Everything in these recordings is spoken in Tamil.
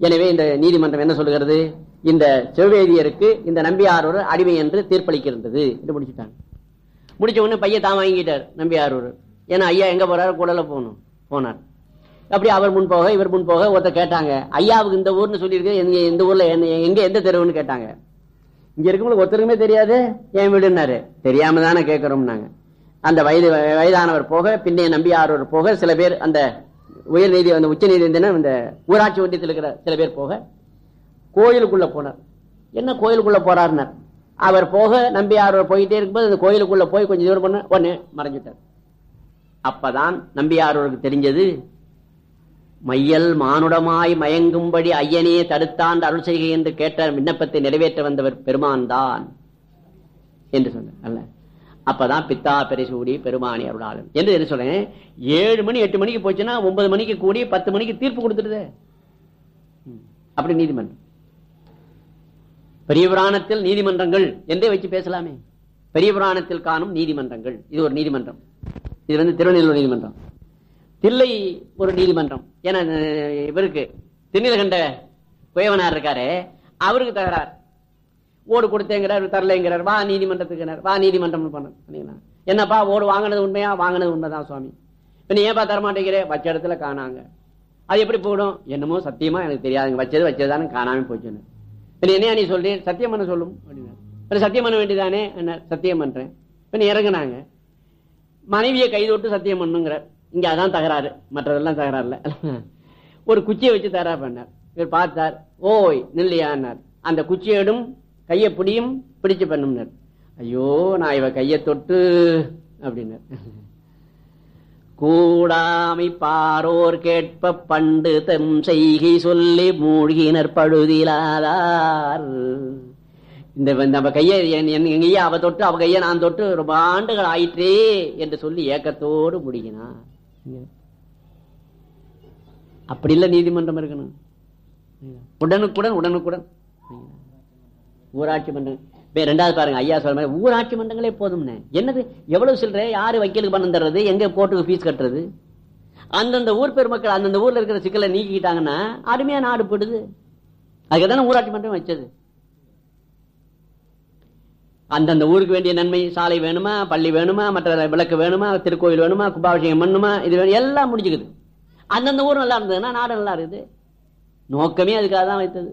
எனவே இந்த நீதிமன்றம் என்ன சொல்லுகிறது இந்த செவ்வேதியருக்கு இந்த நம்பியார் ஒரு அடிமை என்று தீர்ப்பளிக்கின்றது என்று முடிச்சுட்டாங்க முடிச்ச உடனே பையன் தான் வாங்கிட்டார் நம்பியார் ஒரு ஏன்னா ஐயா எங்க போறாரு கூடல போகணும் போனார் அப்படி அவர் முன் போக இவர் முன் போக ஒருத்தர் கேட்டாங்க ஐயாவுக்கு இந்த ஊர்னு சொல்லியிருக்கு எங்க இந்த ஊர்ல என்ன எங்க எந்த தெருவுன்னு கேட்டாங்க இங்க இருக்கவங்களுக்கு ஒருத்தருக்குமே தெரியாது என் வீடுன்னாரு தெரியாம தானே கேட்கிறோம் நாங்க அந்த வயது வயதானவர் போக பின்னைய நம்பியாரவர் போக சில பேர் அந்த உயர் நீதி அந்த உச்ச நீதி இந்த ஊராட்சி ஒன்றியத்தில் இருக்கிற சில பேர் போக கோயிலுக்குள்ள போனார் என்ன கோயிலுக்குள்ள போறாருனார் அவர் போக நம்பியாரவர் போயிட்டே இருக்கும்போது அந்த கோயிலுக்குள்ள போய் கொஞ்சம் தூரம் பண்ண உடனே மறைஞ்சிட்டார் அப்பதான் நம்பியாரவருக்கு தெரிஞ்சது மையல் மானுடமாய் மயங்கும்படி ஐயனே தடுத்தான் அருள் செய்கை என்று கேட்ட விண்ணப்பத்தை நிறைவேற்ற வந்தவர் பெருமான் தான் என்று சொன்னார் அல்ல அப்பதான் பித்தா பெரிசூடி பெருமானி அருளாளன் என்று என்ன சொல்றேன் ஏழு மணி எட்டு மணிக்கு போச்சுன்னா ஒன்பது மணிக்கு கூடி பத்து மணிக்கு தீர்ப்பு கொடுத்துடுது அப்படி நீதிமன்றம் பெரிய புராணத்தில் நீதிமன்றங்கள் என்றே வச்சு பேசலாமே பெரிய புராணத்தில் காணும் நீதிமன்றங்கள் இது ஒரு நீதிமன்றம் இது வந்து திருநெல்வேலி நீதிமன்றம் தில்லை ஒரு நீதிமன்றம் ஏன்னா இவருக்கு திருநீலகண்ட குயவனார் இருக்காரு அவருக்கு தகராறு ஓடு கொடுத்தேங்கிறார் தரலைங்கிறார் வா நீதிமன்றத்துக்கு வா நீதிமன்றம் பண்ண என்னப்பா ஓடு வாங்கினது உண்மையா வாங்கினது உண்மைதான் சுவாமி இப்ப நீ ஏன்பா தரமாட்டேங்கிற வச்ச இடத்துல காணாங்க அது எப்படி போடும் என்னமோ சத்தியமா எனக்கு தெரியாதுங்க வச்சது வச்சதுதானே காணாம போச்சுன்னு என்னையா நீ சொல்றேன் சத்தியம் பண்ண சொல்லும் அப்படின்னா சத்தியம் பண்ண வேண்டியதானே என்ன சத்தியம் பண்றேன் இப்ப நீ இறங்குனாங்க மனைவியை கைதொட்டு சத்தியம் பண்ணுங்கிறார் இங்க அதான் தகராறு மற்றதெல்லாம் தகராறு இல்ல ஒரு குச்சியை வச்சு தகராறு பண்ணார் இவர் பார்த்தார் ஓய் நில்லையான்னார் அந்த குச்சியோடும் கையை பிடியும் பிடிச்சு பண்ணும்னார் ஐயோ நான் இவ கையை தொட்டு அப்படின்னார் கூடாமை பாரோர் கேட்ப பண்டு தம் செய்கை சொல்லி மூழ்கினர் பழுதிலாதார் இந்த நம்ம கையை எங்க ஐயா அவ தொட்டு அவ கையை நான் தொட்டு ரொம்ப ஆண்டுகள் ஆயிற்றே என்று சொல்லி ஏக்கத்தோடு முடிகினா அப்படி இல்ல நீதிமன்றம் இருக்கணும் உடனுக்குடன் உடனுக்குடன் ஊராட்சி மன்றம் ரெண்டாவது பாருங்க ஐயா சொல்ற மாதிரி ஊராட்சி மன்றங்களே போதும்னே என்னது எவ்வளவு சில்லற யாரு வக்கீலுக்கு பணம் தர்றது எங்க கோர்ட்டுக்கு ஃபீஸ் கட்டுறது அந்தந்த ஊர் பெருமக்கள் அந்தந்த ஊர்ல இருக்கிற சிக்கலை நீக்கிட்டாங்கன்னா அருமையா நாடு போடுது அதுக்கு தானே ஊராட்சி மன்றம் வச்சது அந்தந்த ஊருக்கு வேண்டிய நன்மை சாலை வேணுமா பள்ளி வேணுமா மற்ற விளக்கு வேணுமா திருக்கோயில் வேணுமா கும்பாபிஷேகம் பண்ணுமா இது வேணும் எல்லாம் முடிஞ்சுக்குது அந்தந்த ஊர் நல்லா இருந்ததுன்னா நாடு நல்லா இருக்குது நோக்கமே அதுக்காக தான் வைத்தது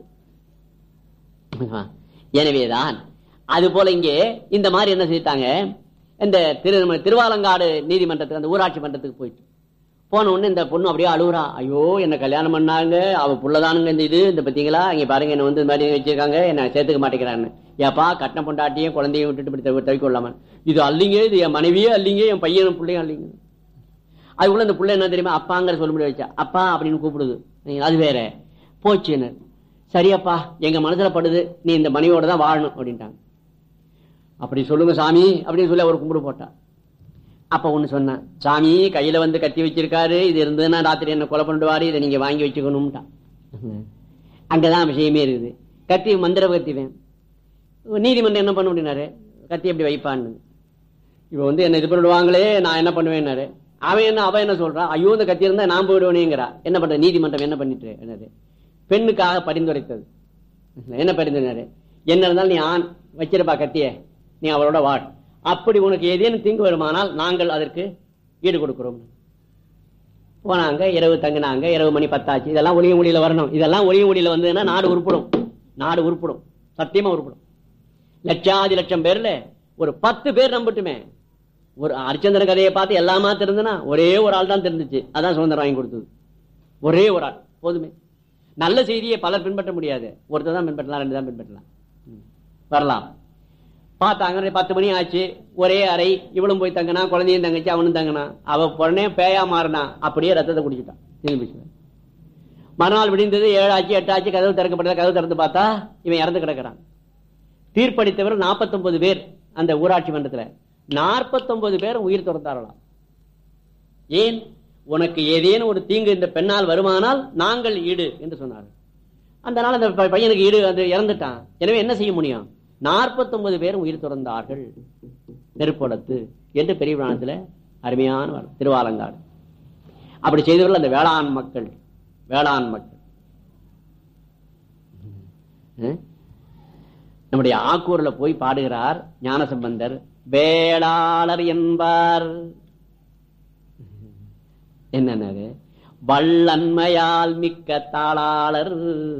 எனவேதான் அது போல இங்கே இந்த மாதிரி என்ன செய்தாங்க இந்த திரு திருவாலங்காடு நீதிமன்றத்துக்கு அந்த ஊராட்சி மன்றத்துக்கு போயிட்டு போன உடனே இந்த பொண்ணு அப்படியே அழுகுறா ஐயோ என்ன கல்யாணம் பண்ணாங்க அவ புள்ளதானுங்க இந்த இது இந்த பத்தீங்களா இங்க பாருங்க என்ன வந்து இந்த மாதிரி வச்சிருக்காங்க என்ன சேர்த்துக்க மாட்டேங்கிறான்னு ஏப்பா கட்டின பொண்டாட்டியும் குழந்தையும் விட்டுட்டு இப்படி தவிக்கொள்ளாம இது அல்லிங்க இது என் மனைவியே அல்லிங்க என் பையனும் பிள்ளையும் அல்லிங்க அதுக்குள்ள இந்த பிள்ளை என்ன தெரியுமா அப்பாங்கிற சொல்ல முடியாது வச்சா அப்பா அப்படின்னு கூப்பிடுது அது வேற போச்சுன்னு சரியப்பா எங்க மனசுல படுது நீ இந்த மனைவியோட தான் வாழணும் அப்படின்ட்டாங்க அப்படி சொல்லுங்க சாமி அப்படின்னு சொல்லி அவர் கும்பிடு போட்டா அப்ப ஒண்ணு சொன்னேன் சாமி கையில வந்து கத்தி வச்சிருக்காரு இது இருந்ததுன்னா ராத்திரி என்ன கொலை பண்ணிடுவாரு இதை நீங்க வாங்கி வச்சுக்கணும்ட்டான் அங்கதான் விஷயமே இருக்குது கத்தி மந்திர கத்திவேன் நீதிமன்றம் என்ன பண்ண முடியினாரு கத்தி எப்படி வைப்பான்னு இவ வந்து என்ன இது பண்ணிடுவாங்களே நான் என்ன பண்ணுவேன்னாரு அவன் என்ன அவன் என்ன சொல்றான் ஐயோ இந்த கத்தி இருந்தா நான் போயிடுவேனேங்கிறா என்ன பண்ற நீதிமன்றம் என்ன பண்ணிட்டு என்னது பெண்ணுக்காக பரிந்துரைத்தது என்ன பரிந்துரைனாரு என்ன இருந்தாலும் நீ ஆண் வச்சிருப்பா கத்திய நீ அவளோட வாட் அப்படி உனக்கு ஏதேனும் தீங்கு வருமானால் நாங்கள் அதற்கு ஈடு கொடுக்கிறோம் போனாங்க இரவு தங்கினாங்க இரவு மணி பத்தாச்சு இதெல்லாம் ஒளிய மொழியில வரணும் இதெல்லாம் ஒளிய மொழியில வந்ததுன்னா நாடு உருப்படும் நாடு உருப்படும் சத்தியமா உருப்படும் லட்சாதி லட்சம் பேர்ல ஒரு பத்து பேர் நம்பட்டுமே ஒரு அரிச்சந்திர கதையை பார்த்து எல்லாமா தெரிஞ்சுனா ஒரே ஒரு ஆள் தான் தெரிஞ்சிச்சு அதான் சுதந்திரம் வாங்கி கொடுத்தது ஒரே ஒரு ஆள் போதுமே நல்ல செய்தியை பலர் பின்பற்ற முடியாது ஒருத்தர் தான் பின்பற்றலாம் ரெண்டு தான் பின்பற்றலாம் வரலாம் பார்த்தாங்க பத்து மணி ஆச்சு ஒரே அறை இவளும் போய் தங்கினா குழந்தையும் தங்கச்சி அவனும் தங்கினா அவ உடனே பேயா மாறினா அப்படியே ரத்தத்தை குடிச்சிட்டான் திரும்பி மறுநாள் விடிந்தது ஏழு ஆச்சு எட்டு ஆச்சு கதவு திறக்கப்பட்டது கதவு திறந்து பார்த்தா இவன் இறந்து கிடக்கிறான் தீர்ப்பளித்தவர் நாற்பத்தொன்பது பேர் அந்த ஊராட்சி மன்றத்துல நாற்பத்தொன்பது பேர் உயிர் துறந்தாரலாம் ஏன் உனக்கு ஏதேனும் ஒரு தீங்கு இந்த பெண்ணால் வருமானால் நாங்கள் ஈடு என்று சொன்னார்கள் அந்த நாள் அந்த பையனுக்கு ஈடு அது இறந்துட்டான் எனவே என்ன செய்ய முடியும் நாற்பத்தொன்பது பேர் உயிர் துறந்தார்கள் நெருப்படத்து என்று பெரிய புராணத்துல அருமையான திருவாலங்காடு அப்படி செய்தவர்கள் அந்த வேளாண் மக்கள் வேளாண் மக்கள் அஹ்? நம்முடைய ஆக்கூர்ல போய் பாடுகிறார் ஞானசம்பந்தர் வேளாளர் என்பார் என்னன்னாரு வள்ளன்மையால் மிக்க தாளாளர்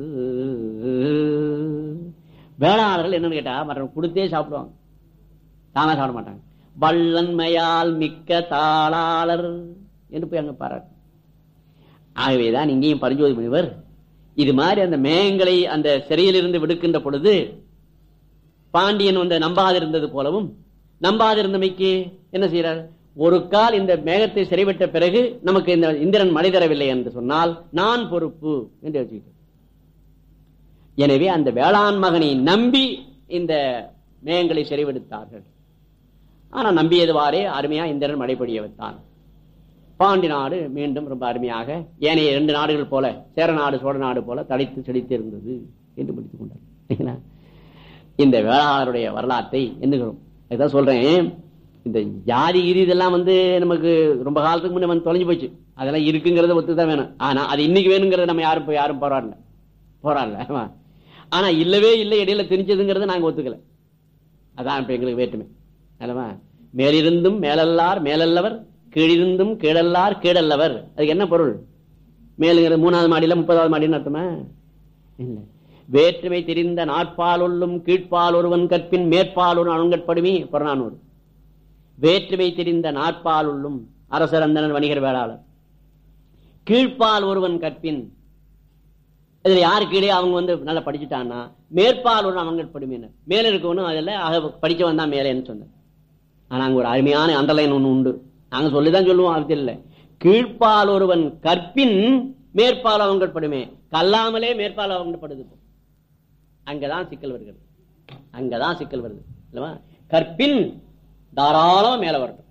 வேளாளர்கள் என்னன்னு கேட்டா மற்றவங்க கொடுத்தே சாப்பிடுவாங்க தானா சாப்பிட மாட்டாங்க வள்ளன்மையால் மிக்க தாளாளர் என்று போய் அங்க பாராட்டு ஆகவேதான் இங்கேயும் பரிஞ்சோதி முனிவர் இது மாதிரி அந்த மேகங்களை அந்த சிறையிலிருந்து விடுக்கின்ற பொழுது பாண்டியன் வந்து நம்பாதிருந்தது போலவும் நம்பாதிருந்தமைக்கு என்ன செய்யறார் ஒரு கால் இந்த மேகத்தை சிறைவிட்ட பிறகு நமக்கு இந்த இந்திரன் மழை தரவில்லை என்று சொன்னால் நான் பொறுப்பு என்று வச்சுக்கிட்டு எனவே அந்த வேளாண் மகனை நம்பி இந்த மேகங்களை சிறைவிடுத்தார்கள் ஆனா நம்பியதுவாறே அருமையா இந்திரன் மழை பொழிய வைத்தான் பாண்டி நாடு மீண்டும் ரொம்ப அருமையாக ஏனைய இரண்டு நாடுகள் போல சேர நாடு சோழ நாடு போல தழைத்து செழித்து இருந்தது என்று முடித்துக் கொண்டார் சரிங்களா? இந்த வேளாளருடைய வரலாற்றை எண்ணுகிறோம் இதான் சொல்றேன் இந்த ஜாதி கிரி இதெல்லாம் வந்து நமக்கு ரொம்ப காலத்துக்கு முன்ன வந்து தொலைஞ்சு போச்சு அதெல்லாம் இருக்குங்கிறத ஒத்துதான் வேணும் ஆனா அது இன்னைக்கு வேணுங்கிறத நம்ம யாரும் போய் யாரும் போராடல போராடல ஆமா. ஆனா இல்லவே இல்லை இடையில தெரிஞ்சதுங்கிறத நாங்க ஒத்துக்கல அதான் இப்ப எங்களுக்கு வேற்றுமை அல்லவா மேலிருந்தும் மேலல்லார் மேலல்லவர் கீழிருந்தும் கீழல்லார் கீழல்லவர் அதுக்கு என்ன பொருள் மேலுங்கிறது மூணாவது மாடியில முப்பதாவது மாடின்னு அர்த்தமா இல்ல வேற்றுமை தெரிந்த நாட்பால் உள்ளும் கீழ்ப்பால் ஒருவன் கற்பின் மேற்பால் ஒரு அணுங்கட்படுமே புறநானூறு வேற்றுமை தெரிந்த நாட்பால் உள்ளும் அரசர் அந்தனர் வணிகர் வேளாளர் கீழ்ப்பால் ஒருவன் கற்பின் இதுல யாரு கீழே அவங்க வந்து நல்லா படிச்சுட்டான்னா மேற்பால் ஒரு அணுங்கட்படுமையினர் மேல இருக்கவனும் அதில் ஆக படிச்சவன் தான் மேலேன்னு சொன்னார் ஆனா அங்க ஒரு அருமையான அண்டர்லைன் ஒண்ணு உண்டு நாங்க சொல்லிதான் சொல்லுவோம் அது இல்ல கீழ்ப்பால் ஒருவன் கற்பின் மேற்பால் அவங்கட்படுமே கல்லாமலே மேற்பால் அவங்கப்படுது இப்போ. அங்கதான் சிக்கல் வருகிறது அங்கதான் சிக்கல் வருது இல்லவா கற்பின் தாராளமா மேல வரட்டும்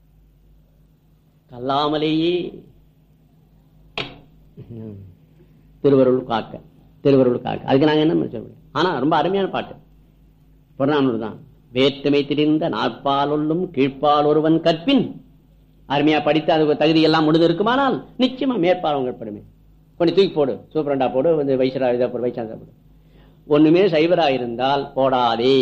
கல்லாமலேயே திருவருள் காக்க திருவருள் காக்க அதுக்கு நாங்க என்ன சொல்ல முடியும் ஆனா ரொம்ப அருமையான பாட்டு புறநானூறு தான் வேற்றுமை திரிந்த நாற்பாலுள்ளும் கீழ்ப்பால் ஒருவன் கற்பின் அருமையா படித்து அது தகுதி எல்லாம் முடிந்து இருக்குமானால் நிச்சயமா மேற்பால் படுமே கொஞ்சம் தூக்கி போடு சூப்பரண்டா போடு வந்து வைசரா இதா போடு வைசாந்தா போடு ஒண்ணுமே சைவரா இருந்தால் போடாதே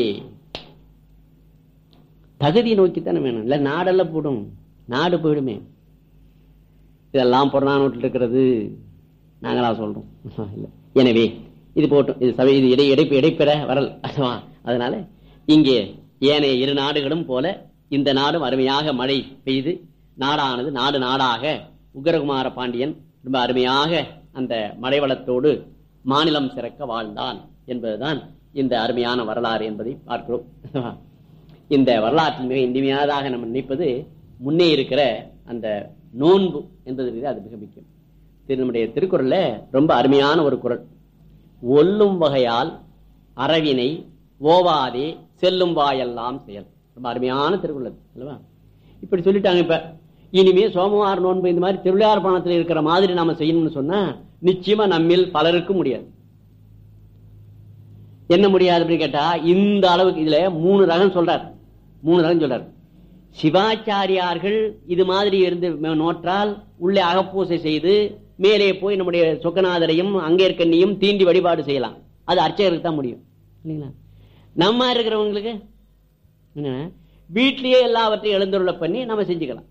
தகுதியை நோக்கித்தானே வேணும் இல்ல நாடெல்லாம் போடும் நாடு போயிடுமே இதெல்லாம் புறநானூற்றில் இருக்கிறது நாங்களா சொல்றோம் இல்ல எனவே இது போட்டும் இது சபை இது இடை இடைப்பு இடைப்பெற வரல் அதுவா அதனால இங்கே ஏனைய இரு நாடுகளும் போல இந்த நாடும் அருமையாக மழை பெய்து நாடானது நாடு நாடாக உக்ரகுமார பாண்டியன் ரொம்ப அருமையாக அந்த மழை வளத்தோடு மாநிலம் சிறக்க வாழ்ந்தான் என்பதுதான் இந்த அருமையான வரலாறு என்பதை பார்க்கிறோம் இந்த வரலாற்றில் மிக இனிமையானதாக நம்ம நினைப்பது முன்னே இருக்கிற அந்த நோன்பு என்பது அது மிக முக்கியம் திரு- நம்முடைய திருக்குறள்ல ரொம்ப அருமையான ஒரு குறள் ஒல்லும் வகையால் அறவினை ஓவாதே செல்லும் வாயெல்லாம் செயல் ரொம்ப அருமையான திருக்குறள் அது, அல்லவா இப்படி சொல்லிட்டாங்க இப்ப இனிமே சோமவார நோன்பு இந்த மாதிரி திருவிளையார் பணத்தில் இருக்கிற மாதிரி நாம செய்யணும்னு சொன்னா நிச்சயமா நம்மில் பலருக்கும் முடியாது என்ன முடியாது அப்படின்னு கேட்டா இந்த அளவுக்கு இதுல மூணு ரகம் சொல்றார் மூணு ரகம் சொல்றார் சிவாச்சாரியார்கள் இது மாதிரி இருந்து ம- நோற்றால் உள்ளே அகப்பூசை செய்து மேலே போய் நம்முடைய சொக்கநாதரையும் அங்கேற்கண்ணியும் தீண்டி வழிபாடு செய்யலாம் அது அர்ச்சகருக்கு தான் முடியும் இல்லைங்களா நம்ம இருக்கிறவங்களுக்கு என்ன வீட்லயே எல்லாவற்றையும் எழுந்துருள பண்ணி நம்ம செஞ்சுக்கலாம்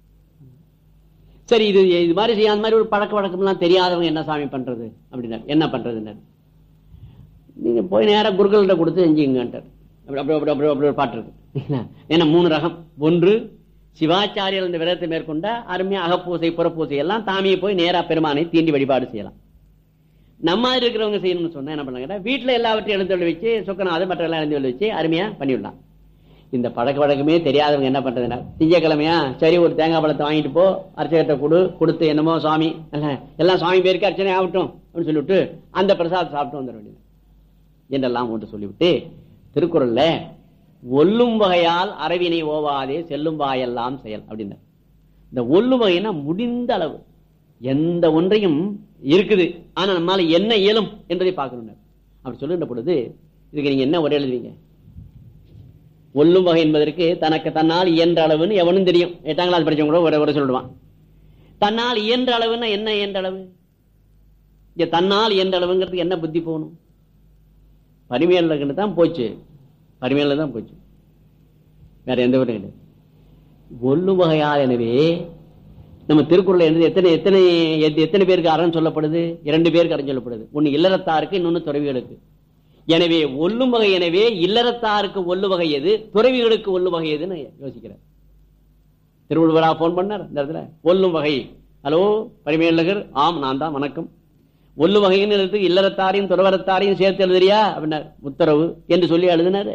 சரி இது இது மாதிரி செய்யாத மாதிரி ஒரு பழக்க வழக்கம்லாம் தெரியாதவங்க என்ன சாமி பண்றது அப்படின்னா என்ன பண்றதுன்னு நீங்க போய் நேரா குருக்கள்கிட்ட கொடுத்து செஞ்சுங்கன்ட்டார் அப்படி அப்படி அப்படி அப்படி அப்படி ஒரு பாட்டு இருக்கு ஏன்னா மூணு ரகம் ஒன்று சிவாச்சாரியர் இந்த விரதத்தை மேற்கொண்ட அருமையா அகப்பூசை புறப்பூசை எல்லாம் தாமியை போய் நேரா பெருமானை தீண்டி வழிபாடு செய்யலாம் நம்ம மாதிரி இருக்கிறவங்க செய்யணும்னு சொன்னா என்ன பண்ணாங்க வீட்டுல எல்லாவற்றையும் எழுந்தொழி வச்சு சொக்கநாதர் மற்ற எல்லாம் எழுந்தொழி வச்சு அருமையா பண்ணிவிடலாம் இந்த பழக்க வழக்கமே தெரியாதவங்க என்ன பண்றதுன்னா திங்கக்கிழமையா சரி ஒரு தேங்காய் பழத்தை வாங்கிட்டு போ அர்ச்சகத்தை கொடு கொடுத்து என்னமோ சுவாமி அல்ல, எல்லாம் சுவாமி பேருக்கு அர்ச்சனை ஆகட்டும் அப்படின்னு சொல்லிவிட்டு அந்த பிரசாதம் சாப்பிட்டு வந்துட வேண்டியது என்றெல்லாம் ஒன்று சொல்லிவிட்டு திருக்குறள்ல ஒல்லும் வகையால் அரவினை ஓவாதே செல்லும் வாயெல்லாம் செயல் அப்படின்னார் இந்த ஒல்லும் வகைன்னா முடிந்த அளவு எந்த ஒன்றையும் இருக்குது ஆனா நம்மால என்ன இயலும் என்பதை பார்க்கணும் அப்படி சொல்லுகின்ற பொழுது இதுக்கு நீங்க என்ன ஒரே எழுதுவீங்க ஒல்லும் வகை என்பதற்கு தனக்கு தன்னால் இயன்ற அளவுன்னு எவனும் தெரியும் எட்டாம் கிளாஸ் படிச்சவங்க கூட ஒரு ஒரு சொல்லிடுவான் தன்னால் இயன்ற அளவுன்னா என்ன இயன்ற அளவு இங்க தன்னால் இயன்ற அளவுங்கிறதுக்கு என்ன புத்தி போகணும் பரிமையாளர்கள் தான் போச்சு பரிமையாளர் தான் போச்சு வேற எந்த ஊரும் கிடையாது ஒல்லு வகையால் எனவே நம்ம திருக்குறள் என்னது எத்தனை எத்தனை எத்த- எத்தனை பேருக்கு அறம் சொல்லப்படுது இரண்டு பேருக்கு அறம் சொல்லப்படுது ஒன்னு இல்லறத்தாருக்கு இன்னொன்னு துறவிகளுக்கு எனவே ஒல்லும் வகை எனவே இல்லறத்தாருக்கு ஒல்லு வகை எது துறவிகளுக்கு ஒல்லு வகை எதுன்னு யோசிக்கிறேன் திருவள்ளுவரா போன் பண்ணார் இந்த இடத்துல ஒல்லும் வகை ஹலோ பரிமையாளர் ஆம் நான் தான் வணக்கம் ஒல்லு வகைன்னு எழுத்து இல்லறத்தாரையும் துறவரத்தாரையும் சேர்த்து எழுதுறியா அப்படின்னார் உத்தரவு என்று சொல்லி எழுதினாரு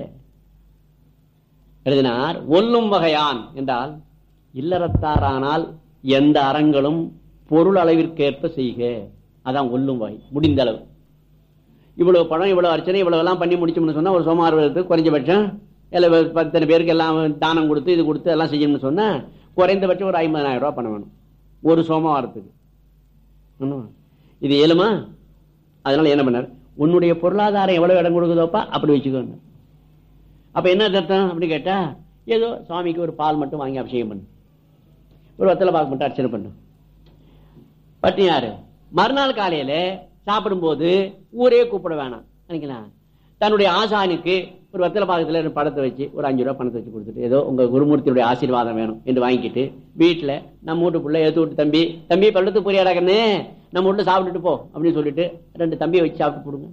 எழுதினார் ஒல்லும் வகையான் என்றால் இல்லறத்தாரானால் எந்த அறங்களும் பொருள் அளவிற்கேற்ப செய்க அதான் ஒல்லும் வகை முடிந்த அளவு இவ்வளவு பணம் இவ்வளவு அர்ச்சனை இவ்வளவு எல்லாம் பண்ணி முடிச்சோம்னு சொன்னா ஒரு சோமார்வத்துக்கு குறைஞ்சபட்சம் எல்லா பத்தனை பேருக்கு எல்லாம் தானம் கொடுத்து இது கொடுத்து எல்லாம் செய்யணும்னு சொன்னா குறைந்தபட்சம் ஒரு ஐம்பதாயிரம் ரூபாய் பண்ண வேணும் ஒரு சோமவாரத்துக்கு என்னவா? இது இயலுமா அதனால என்ன பண்ணார் உன்னுடைய பொருளாதாரம் எவ்வளவு இடம் கொடுக்குதோப்பா அப்படி வச்சுக்கோங்க அப்ப என்ன அர்த்தம் அப்படி கேட்டா ஏதோ சுவாமிக்கு ஒரு பால் மட்டும் வாங்கி அபிஷேகம் பண்ணு ஒரு வத்தலை பாக்கு மட்டும் அர்ச்சனை பண்ணு பட்டினியாரு மறுநாள் காலையில சாப்பிடும்போது ஊரே கூப்பிட வேணாம் நினைக்கலாம் தன்னுடைய ஆசானுக்கு ஒரு வத்தலை பாக்கத்துல ஒரு படத்தை வச்சு ஒரு அஞ்சு ரூபாய் பணத்தை வச்சு கொடுத்துட்டு ஏதோ உங்க குருமூர்த்தியுடைய ஆசீர்வாதம் வேணும் என்று வாங்கிட்டு வீட்டுல நம்ம வீட்டுக்குள்ள ஏத்து விட்டு தம்பி தம்பி பள்ளத்துக்கு புரியாடா கண்ணு நம்ம வீட்டுல சாப்பிட்டுட்டு போ அப்படின்னு சொல்லிட்டு ரெண்டு தம்பியை வச்சு சாப்பிட்டு போடுங்க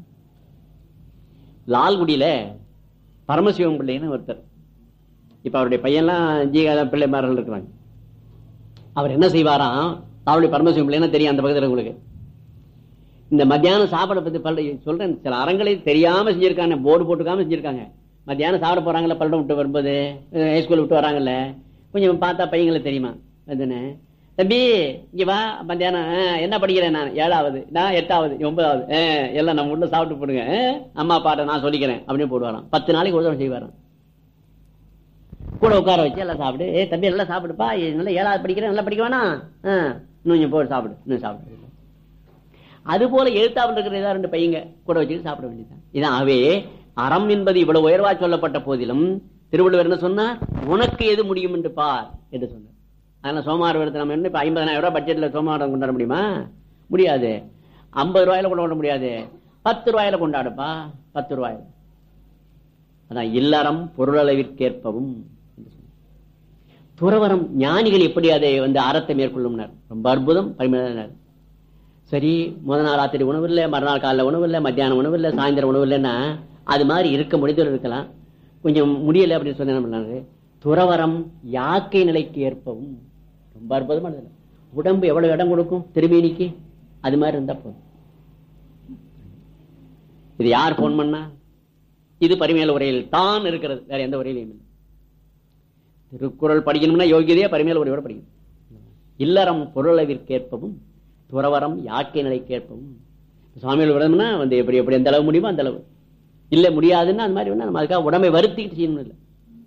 லால்குடியில பரமசிவம் பிள்ளைன்னு ஒருத்தர் இப்ப அவருடைய பையன்லாம் ஜீகாத பிள்ளைமார்கள் இருக்கிறாங்க அவர் என்ன செய்வாராம் அவருடைய பரமசிவம் பிள்ளைன்னா தெரியும் அந்த பக்கத்துல உங்களுக்கு இந்த மத்தியானம் சாப்பிட பத்தி பல்ல சொல்றேன் சில அறங்களை தெரியாம செஞ்சிருக்காங்க போர்டு போட்டுக்காம செஞ்சிருக்காங்க மத்தியானம் சாப்பிட போறாங்கல்ல பல்லம் விட்டு வரும்போது ஹைஸ்கூல் விட்டு வராங்கல்ல கொஞ்சம் பார்த்தா பையங்களுக்கு தெரியுமா அதுன்னு தம்பி இங்க வா மத்தியானம் ஆ, என்ன படிக்கிறேன் நான் ஏழாவது நான் எட்டாவது நீ ஒன்பதாவது ஆ, எல்லாம் நம்ம உள்ள சாப்பிட்டு போடுங்க ஆ, அம்மா அப்பாட்ட நான் சொல்லிக்கிறேன் அப்படின்னு போடுவாராம் பத்து நாளைக்கு ஒரு தடவை செய்வாராம் கூட உட்கார வச்சு எல்லாம் சாப்பிடு ஏ தம்பி நல்லா சாப்பிடுப்பா ஏ, நல்லா ஏழாவது படிக்கிறேன் நல்லா படிக்க வேணாம் ஆ, இன்னும் கொஞ்சம் போட்டு சாப்பிடு இன்னும் சாப்பிடு அது போல எழுத்தாவில் இருக்கிற ஏதாவது ரெண்டு பையங்க கூட வச்சுட்டு சாப்பிட வேண்டியதுதான் இதான் ஆகவே அறம் என்பது இவ்வளவு உயர்வா சொல்லப்பட்ட போதிலும் திருவள்ளுவர் என்ன சொன்னார் உனக்கு எது முடியும் என்று பார் என்று சொன்னார் அதனால சோமார விரதத்தை நம்ம என்ன இப்ப ஐம்பதாயிரம் ரூபாய் பட்ஜெட்ல சோமாரம் கொண்டாட முடியுமா முடியாது ஐம்பது ரூபாயில கொண்டாட முடியாது பத்து ரூபாயில கொண்டாடுப்பா பத்து ரூபாயில அதான் இல்லறம் பொருளளவிற்கேற்பவும் என்று சொன்னார். துறவரம் ஞானிகள் எப்படி அதை வந்து அறத்தை மேற்கொள்ளும்னார் ரொம்ப அற்புதம் பரிமையினர் சரி முத நாள் ராத்திரி உணவு இல்லை மறுநாள் காலைல உணவு இல்லை மத்தியானம் உணவு இல்லை சாயந்தரம் உணவு இல்லைன்னா அது மாதிரி இருக்க முடிதல் இருக்கலாம் கொஞ்சம் முடியலை அப்படின்னு சொன்ன என்ன பண்ணாரு துறவரம் யாக்கை நிலைக்கு ஏற்பவும் ரொம்ப அற்புதமானது உடம்பு எவ்வளவு இடம் கொடுக்கும் திருமேனிக்கு அது மாதிரி இருந்தா போதும் இது யார் போன் பண்ணா இது பரிமேல உரையில் தான் இருக்கிறது வேற எந்த உரையிலையும் இல்லை திருக்குறள் படிக்கணும்னா யோகியதையா பரிமேல உரையோட படிக்கணும் இல்லறம் பொருளவிற்கேற்பவும் துறவரம் யாக்கை நிலைக்கேற்பவும் சுவாமிகள் விரதம்னா வந்து எப்படி எப்படி எந்த அளவு முடியுமோ அந்த அளவு இல்ல முடியாதுன்னா அந்த மாதிரி வேணா நம்ம அதுக்காக உடம்பை வருத்திக்கிட்டு செய்யணும் இல்லை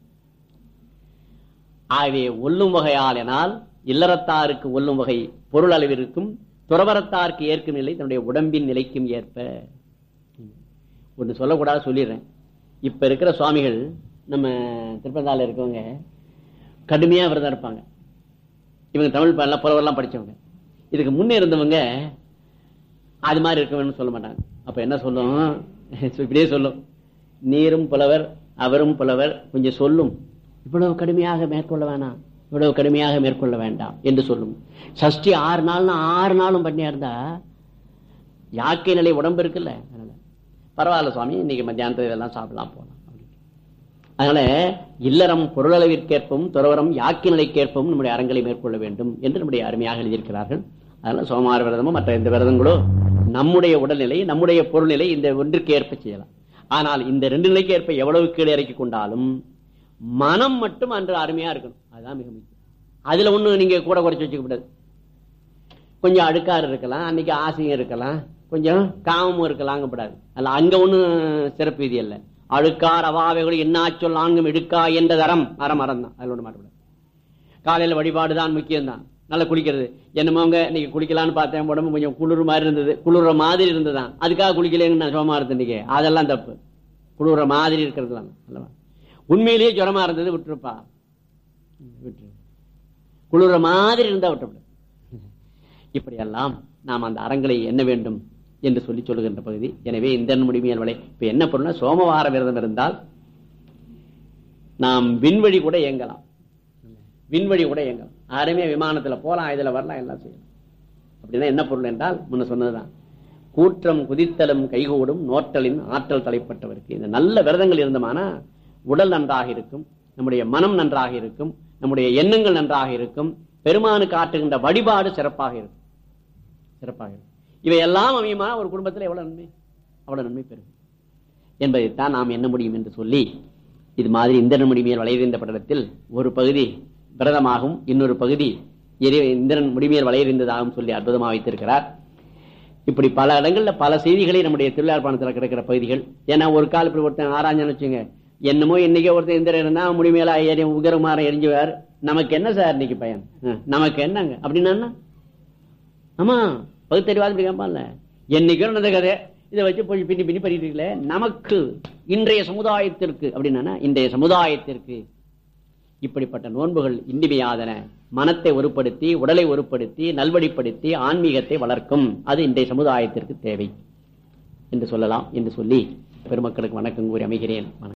ஆகவே ஒல்லும் வகையாலினால் இல்லறத்தாருக்கு ஒல்லும் வகை பொருள் அளவிற்கும் துறவரத்தாருக்கு ஏற்கும் நிலை தன்னுடைய உடம்பின் நிலைக்கும் ஏற்ப ஒன்று சொல்லக்கூடாது சொல்லிடுறேன் இப்ப இருக்கிற சுவாமிகள் நம்ம திருப்பந்தால இருக்கவங்க கடுமையா விரதம் இருப்பாங்க இவங்க தமிழ் எல்லாம் புலவரெல்லாம் படிச்சவங்க இதுக்கு முன்னே இருந்தவங்க அது மாதிரி இருக்க வேணும்னு சொல்ல மாட்டாங்க அப்ப என்ன சொல்லும் இப்படியே சொல்லும் நீரும் புலவர் அவரும் புலவர் கொஞ்சம் சொல்லும் இவ்வளவு கடுமையாக மேற்கொள்ள வேணாம் இவ்வளவு கடுமையாக மேற்கொள்ள வேண்டாம் என்று சொல்லும் சஷ்டி ஆறு நாள்னா ஆறு நாளும் பண்ணியா இருந்தா யாக்கை நிலை உடம்பு இருக்குல்ல அதனால பரவாயில்ல சுவாமி இன்னைக்கு மத்தியானத்துல இதெல்லாம் சாப்பிடலாம் போலாம் அப்படின்னு. அதனால இல்லறம் பொருளளவிற்கேற்பவும் துறவரம் யாக்கை நிலைக்கேற்பவும் நம்முடைய அறங்களை மேற்கொள்ள வேண்டும் என்று நம்முடைய அருமையாக எழுதியிருக்கிறார்கள் அதனால சோமார விரதமும் மற்ற எந்த விரதங்களோ நம்முடைய உடல்நிலை நம்முடைய பொருள்நிலை இந்த ஒன்றுக்கு ஏற்ப செய்யலாம் ஆனால் இந்த ரெண்டு நிலைக்கு ஏற்ப எவ்வளவு கீழே இறக்கி கொண்டாலும் மனம் மட்டும் அன்று அருமையா இருக்கணும் அதுதான் மிக முக்கியம் அதுல ஒண்ணு நீங்க கூட குறைச்சு வச்சுக்க கூடாது கொஞ்சம் அழுக்காறு இருக்கலாம் அன்னைக்கு ஆசையும் இருக்கலாம் கொஞ்சம் காமமும் இருக்கலாங்கப்படாது அல்ல அங்க ஒண்ணும் சிறப்பு விதி அல்ல அழுக்கார் அவாவைகள் என்ன சொல் ஆங்கும் எடுக்கா என்ற அறம் அறம் அறம் தான் அதுல ஒண்ணு மாட்டக்கூடாது காலையில வழிபாடுதான் முக்கியம்தான் நல்லா குளிக்கிறது என்னமோங்க இன்னைக்கு குளிக்கலாம்னு பார்த்தேன் உடம்பு கொஞ்சம் குளிர் மாதிரி இருந்தது குளிர்ற மாதிரி இருந்ததுதான் அதுக்காக குளிக்கலன்னு நான் சோமா இருந்தேன் இன்னைக்கு அதெல்லாம் தப்பு குளிர்ற மாதிரி இருக்கிறது தான் அல்லவா உண்மையிலேயே ஜுரமா இருந்தது விட்டுருப்பா விட்டுரு குளிர்ற மாதிரி இருந்தா விட்டுவிடு இப்படியெல்லாம் நாம் அந்த அறங்களை என்ன வேண்டும் என்று சொல்லி சொல்லுகின்ற பகுதி எனவே இந்த முடிமையல் வலை இப்ப என்ன பொருள்னா சோமவார விரதம் இருந்தால் நாம் விண்வழி கூட இயங்கலாம் விண்வழி கூட இயங்கலாம் அருமையா விமானத்துல போலாம் இதுல வரலாம் எல்லாம் செய்யலாம் அப்படின்னா என்ன பொருள் என்றால் முன்ன சொன்னதுதான் கூற்றம் குதித்தலும் கைகூடும் நோற்றலின் ஆற்றல் தலைப்பட்டவருக்கு இந்த நல்ல விரதங்கள் இருந்தமானா உடல் நன்றாக இருக்கும் நம்முடைய மனம் நன்றாக இருக்கும் நம்முடைய எண்ணங்கள் நன்றாக இருக்கும் பெருமானுக்கு ஆற்றுகின்ற வழிபாடு சிறப்பாக இருக்கும் சிறப்பாக இருக்கும் இவை எல்லாம் அமையுமா ஒரு குடும்பத்தில் எவ்வளவு நன்மை அவ்வளவு நன்மை பெறும் என்பதைத்தான் நாம் என்ன முடியும் என்று சொல்லி இது மாதிரி இந்திரன் முடிமையில் வளையறிந்த படலத்தில் ஒரு பகுதி விரதமாகும் இன்னொரு பகுதி எரி- இந்திரன் முடிமையில் வளையறிந்ததாகவும் சொல்லி அற்புதமாக வைத்திருக்கிறார் இப்படி பல இடங்கள்ல பல செய்திகளை நம்முடைய திருவிழாப்பாணத்தில் கிடக்கிற பகுதிகள் ஏன்னா ஒரு கால் இப்படி ஒருத்தன் ஆராய்ஞ்சான்னு வச்சுங்க என்னமோ இன்னைக்கே ஒருத்தன் எந்திரன் இருந்தா முடிமையில ஏறி உகரமாற எரிஞ்சுவார் நமக்கு என்ன சார் இன்னைக்கு பயன் அஹ், நமக்கு என்னங்க அப்படின்னா என்ன? ஆமா பகுத்தறிவாத இப்படி கேட்பான்ல என்னைக்கும் நடந்த கதை இதை வச்சு போய் பின்னி பின்னி பண்ணிட்டு இருக்கல நமக்கு இன்றைய சமுதாயத்திற்கு அப்படின்னா இன்றைய சமுதாயத்திற்கு இப்படிப்பட்ட நோன்புகள் இன்றிமையாதன மனத்தை ஒருப்படுத்தி உடலை ஒருப்படுத்தி நல்வழிப்படுத்தி ஆன்மீகத்தை வளர்க்கும் அது இன்றைய சமுதாயத்திற்கு தேவை என்று சொல்லலாம் என்று சொல்லி பெருமக்களுக்கு வணக்கம் கூறி அமைகிறேன் வணக்கம்